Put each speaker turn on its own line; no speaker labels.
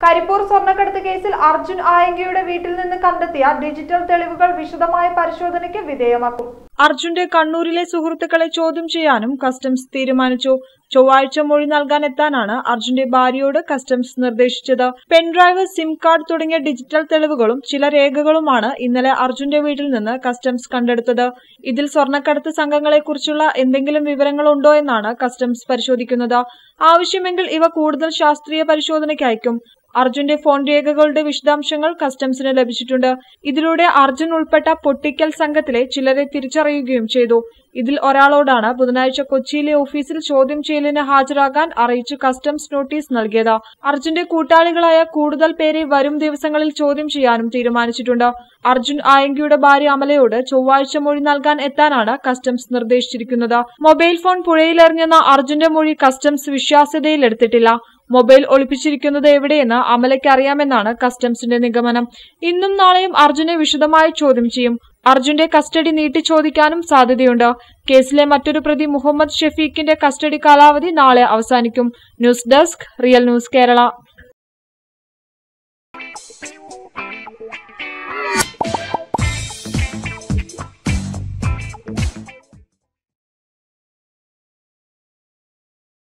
കരിപ്പൂർ സ്വർണ്ണക്കടത്ത് കേസിൽ അർജുൻ ആയങ്കയുടെ വീട്ടിൽ നിന്ന് കണ്ടെത്തിയ ഡിജിറ്റൽ തെളിവുകൾ വിശദമായ പരിശോധനയ്ക്ക് വിധേയമാക്കും
അർജുന്റെ കണ്ണൂരിലെ സുഹൃത്തുക്കളെ ചോദ്യം ചെയ്യാനും കസ്റ്റംസ് തീരുമാനിച്ചു ചൊവ്വാഴ്ച മൊഴി നൽകാൻ എത്താനാണ് അർജുന്റെ ഭാര്യയോട് കസ്റ്റംസ് നിർദ്ദേശിച്ചത് പെൻഡ്രൈവ് സിം കാർഡ് തുടങ്ങിയ ഡിജിറ്റൽ തെളിവുകളും ചില രേഖകളുമാണ് ഇന്നലെ അർജുന്റെ വീട്ടിൽ നിന്ന് കസ്റ്റംസ് കണ്ടെടുത്തത് ഇതിൽ സ്വർണ്ണക്കടത്ത് സംഘങ്ങളെക്കുറിച്ചുള്ള എന്തെങ്കിലും വിവരങ്ങളുണ്ടോ എന്നാണ് കസ്റ്റംസ് പരിശോധിക്കുന്നത് ആവശ്യമെങ്കിൽ ഇവ കൂടുതൽ ശാസ്ത്രീയ പരിശോധനയ്ക്ക് അയക്കും അർജുന്റെ ഫോൺ രേഖകളുടെ വിശദാംശങ്ങൾ കസ്റ്റംസിന് ലഭിച്ചിട്ടുണ്ട് ഇതിലൂടെ അർജുൻ ഉൾപ്പെട്ട പൊട്ടിക്കൽ സംഘത്തിലെ ചിലരെ തിരിച്ചറിയുകയും ചെയ്തു ഇതിൽ ഒരാളോടാണ് ബുധനാഴ്ച കൊച്ചിയിലെ ഓഫീസിൽ ചോദ്യം ചെയ്യലിന് ഹാജരാകാൻ അറിയിച്ചു കസ്റ്റംസ് നോട്ടീസ് നൽകിയത് അർജുന്റെ കൂട്ടാളികളായ കൂടുതൽ പേരെ വരും ദിവസങ്ങളിൽ ചോദ്യം ചെയ്യാനും തീരുമാനിച്ചിട്ടുണ്ട് അർജുൻ ആയങ്കിയുടെ ഭാര്യ അമലയോട് ചൊവ്വാഴ്ച മൊഴി നൽകാൻ എത്താനാണ് കസ്റ്റംസ് നിർദ്ദേശിച്ചിരിക്കുന്നത് മൊബൈൽ ഫോൺ പുഴയിലെറിഞ്ഞെന്ന അർജുന്റെ മൊഴി കസ്റ്റംസ് വിശ്വാസ്യതയിലെടുത്തിട്ടില്ല മൊബൈൽ ഒളിപ്പിച്ചിരിക്കുന്നത് എവിടെയെന്ന് അമലയ്ക്ക് അറിയാമെന്നാണ് കസ്റ്റംസിന്റെ നിഗമനം ഇന്നും നാളെയും അർജുനെ വിശദമായി ചോദ്യം ചെയ്യും അർജുന്റെ കസ്റ്റഡി നീട്ടി ചോദിക്കാനും സാധ്യതയുണ്ട് കേസിലെ മറ്റൊരു പ്രതി മുഹമ്മദ് ഷെഫീഖിന്റെ കസ്റ്റഡി കാലാവധി നാളെ അവസാനിക്കും news desk real news Kerala